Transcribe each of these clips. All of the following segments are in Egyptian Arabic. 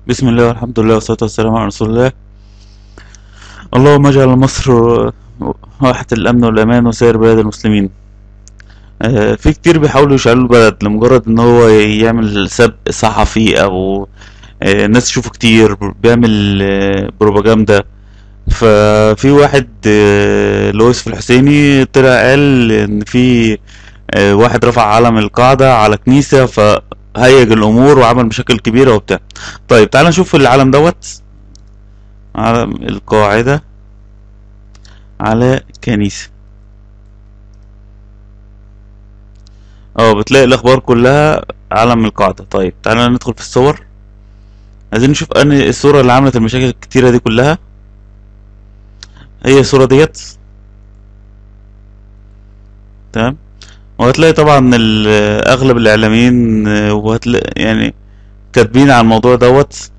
بسم الله والحمد لله والصلاة والسلام على رسول الله اللهم اجعل مصر واحة الأمن والأمان وسائر بلاد المسلمين آه، في كتير بيحاولوا يشعلوا البلد لمجرد ان هو يعمل سبق صحفي او آه، الناس تشوفه كتير بيعمل آه، بروباجندا ففي واحد آه، اللي هو يوسف الحسيني طلع قال ان في آه، واحد رفع علم القاعدة على كنيسة فهيج الأمور وعمل مشاكل كبيرة وبتاع طيب تعال نشوف العلم دوت علم القاعدة على كنيسة اه بتلاقي الأخبار كلها علم القاعدة طيب تعالى ندخل في الصور عايزين نشوف أنهي الصورة اللي عملت المشاكل الكتيرة دي كلها هي الصورة ديت تمام وهتلاقي طبعا ال- أغلب الإعلاميين آه، وهتلاقي يعني كاتبين عن الموضوع دوت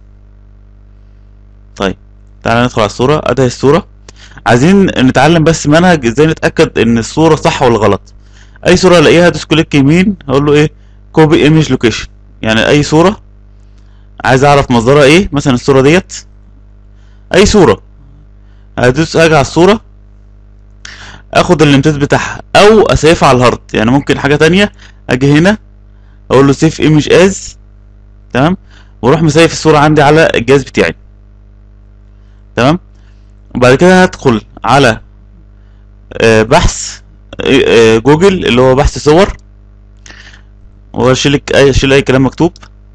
طيب تعالى ندخل على الصورة ادي الصورة عايزين نتعلم بس منهج ازاي نتأكد ان الصورة صح ولا غلط اي صورة الاقيها ادوس كليك يمين هقول له ايه كوبي ايمج لوكيشن يعني اي صورة عايز اعرف مصدرها ايه مثلا الصورة ديت اي صورة هدوس اجي على الصورة اخد الامتداد بتاعها او اسيفها على الهارد يعني ممكن حاجة تانية اجي هنا اقول له سيف ايمج از تمام واروح مسيف الصورة عندي على الجهاز بتاعي تمام وبعد كده هدخل على آه، بحث آه، آه، جوجل اللي هو بحث صور واشيل الك- اي اشيل اي كلام مكتوب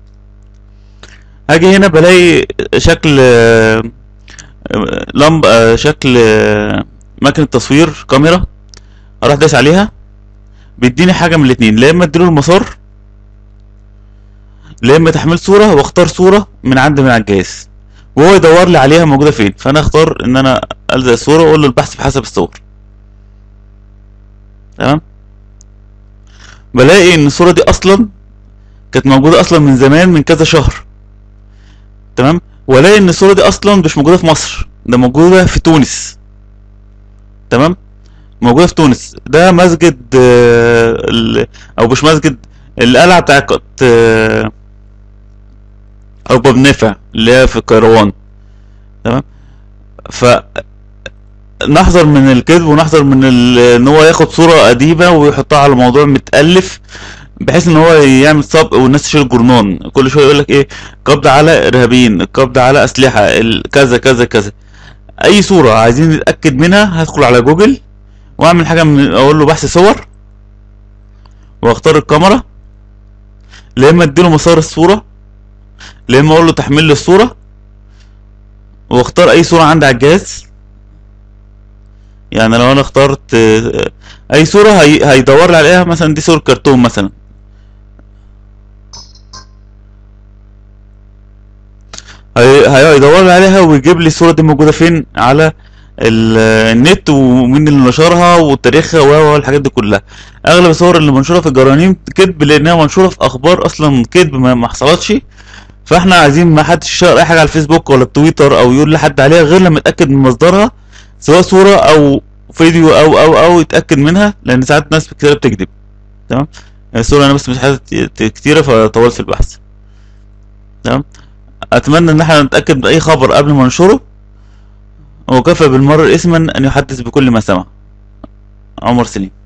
هاجي هنا بلاقي شكل آه، آه، لمب آه، شكل آه، ماكينة تصوير كاميرا اروح دايس عليها بيديني حاجة من الاتنين لا اما اديله المسار لا اما تحميل صورة واختار صورة من عندي من على الجهاز وهو يدور لي عليها موجودة فين فانا اختار ان انا الزق الصورة واقول له البحث بحسب الصور تمام بلاقي ان الصورة دي اصلا كانت موجودة اصلا من زمان من كذا شهر تمام والاقي ان الصورة دي اصلا مش موجودة في مصر ده موجودة في تونس تمام موجودة في تونس ده مسجد آه، ال- او مش مسجد القلعة بتاعت آه، او باب نافع اللي هي في القيروان تمام فنحذر من الكذب ونحذر من ال- ان هو ياخد صورة قديمة ويحطها على موضوع متألف بحيث ان هو يعمل سبق والناس تشيل جرنان كل شويه يقول لك ايه قبض على ارهابيين القبض على اسلحه ال- كذا كذا كذا اي صوره عايزين نتاكد منها هدخل على جوجل واعمل حاجه من اقول له بحث صور واختار الكاميرا لا اما اديله مسار الصوره لا اما اقول له تحميل لي الصوره واختار اي صوره عندي على الجهاز يعني لو انا اخترت آه، اي صوره هي... هيدور لي عليها مثلا دي صوره كرتون مثلا هي... هي- هيدور لي عليها ويجيب لي الصوره دي موجوده فين على ال- النت ومين اللي نشرها وتاريخها و و الحاجات دي كلها اغلب الصور اللي منشوره في الجرانيم كذب لانها منشوره في اخبار اصلا كذب ما ما حصلتش فاحنا عايزين ما حدش يشير اي حاجه على الفيسبوك ولا التويتر او يقول لحد عليها غير لما يتاكد من مصدرها سواء صوره او فيديو او او او يتاكد منها لان ساعات ناس كتير بتكذب تمام الصوره انا بس مش حاجات كتيره فطولت في البحث تمام اتمنى ان احنا نتاكد من اي خبر قبل ما ننشره وكفى بالمرء اثما ان يحدث بكل ما سمع عمر سليم